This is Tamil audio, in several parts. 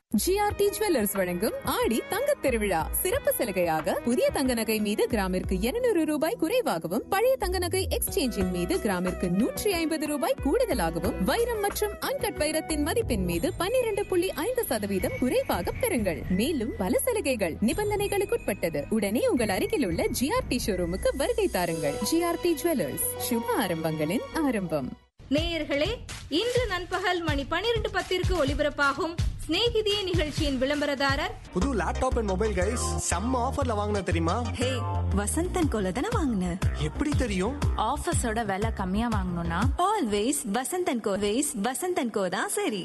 ஜிஆர்டி ஜுவல்லர்ஸ் வழங்கும் ஆடி தங்கத் திருவிழா சிறப்பு சலுகையாக புதிய தங்க நகை மீது கிராமிற்கு 200 ரூபாய் குறைவாகவும் பழைய தங்க நகை எக்ஸ்சேஞ்சின் மீது கிராமிற்கு நூற்றி ஐம்பது ரூபாய் கூடுதலாகவும் வைரம் மற்றும் அன்கட் வைரத்தின் மதிப்பின் மீது 12.5% புள்ளி ஐந்து சதவீதம் குறைவாக பெறுங்கள் மேலும் பல சலுகைகள் நிபந்தனைகளுக்குட்பட்டது உடனே உங்கள் அருகில் உள்ள ஜிஆர்டி ஷோரூமுக்கு வருகை தாருங்கள் ஜிஆர்டி ஜுவல்லர்ஸ் சுப ஆரம்பங்களின் ஆரம்பம் நேயர்களே இன்று நண்பகல் மணி பனிரெண்டு பத்திற்கு ஒலிபரப்பாகும் சிநேகிதியே நிகழ்ச்சியின் விளம்பரதாரர் புது லேப்டாப் அண்ட் மொபைல் கைஸ் செம்ம ஆஃபர்ல வாங்கின தெரியுமா ஹே வசந்தன் கோல தானே வாங்கின எப்படி தெரியும் ஆஃபீஸோட விலை கம்மியா வாங்கணும்னா ஆல்வேஸ் வசந்தன் கோ வேஸ் வசந்தன் கோ தான் சரி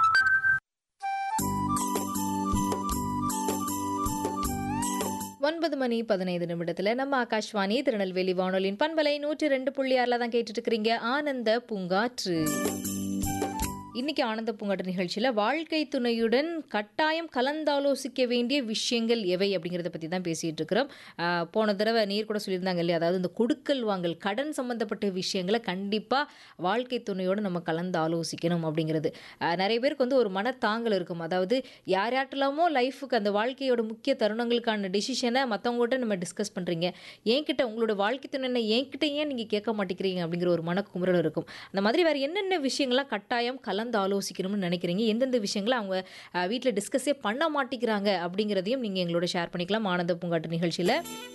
ஒன்பது மணி பதினைந்து நிமிடத்துல நம்ம ஆகாஷ்வாணி திருநெல்வேலி வானொலியின் பண்பலை நூற்றி ரெண்டு புள்ளி ஆறுல தான் கேட்டுட்டு இருக்கிறீங்க ஆனந்த பூங்காற்று இன்னைக்கு ஆனந்த பூங்காற்று நிகழ்ச்சியில் வாழ்க்கை துணையுடன் கட்டாயம் கலந்தாலோசிக்க வேண்டிய விஷயங்கள் எவை அப்படிங்கிறத பற்றி தான் பேசிகிட்டு இருக்கிறோம் ஆஹ் போன தடவை நீர் கூட சொல்லியிருந்தாங்க இல்லையா அதாவது இந்த கொடுக்கல் வாங்கல் கடன் சம்மந்தப்பட்ட விஷயங்களை கண்டிப்பாக வாழ்க்கை துணையோடு நம்ம கலந்து ஆலோசிக்கணும் அப்படிங்கிறது ஆஹ் நிறைய பேருக்கு வந்து ஒரு மனத்தாங்கல் இருக்கும் அதாவது யார் யார்ட்டலாமோ லைஃபுக்கு அந்த வாழ்க்கையோட முக்கிய தருணங்களுக்கான டிசிஷனை மற்றவங்ககிட்ட நம்ம டிஸ்கஸ் பண்ணுறீங்க என்கிட்ட உங்களோட வாழ்க்கை துணை என்கிட்ட ஏன் நீங்கள் கேட்க மாட்டேங்கிறீங்க அப்படிங்கிற ஒரு மனக்குமுறல் இருக்கும் அந்த மாதிரி வேறு என்னென்ன விஷயங்கள்லாம் கட்டாயம் கலந்து ஆலோசிக்கணும்னு நினைக்கிறீங்க எந்தெந்த விஷயங்களை அவங்க வீட்டில் டிஸ்கஸே பண்ண மாட்டேங்கிறாங்க அப்படிங்கிறதையும் நீங்கள் எங்களோட ஷேர் பண்ணிக்கலாம் ஆனந்த பூங்காட்டு நிகழ்ச்சியில்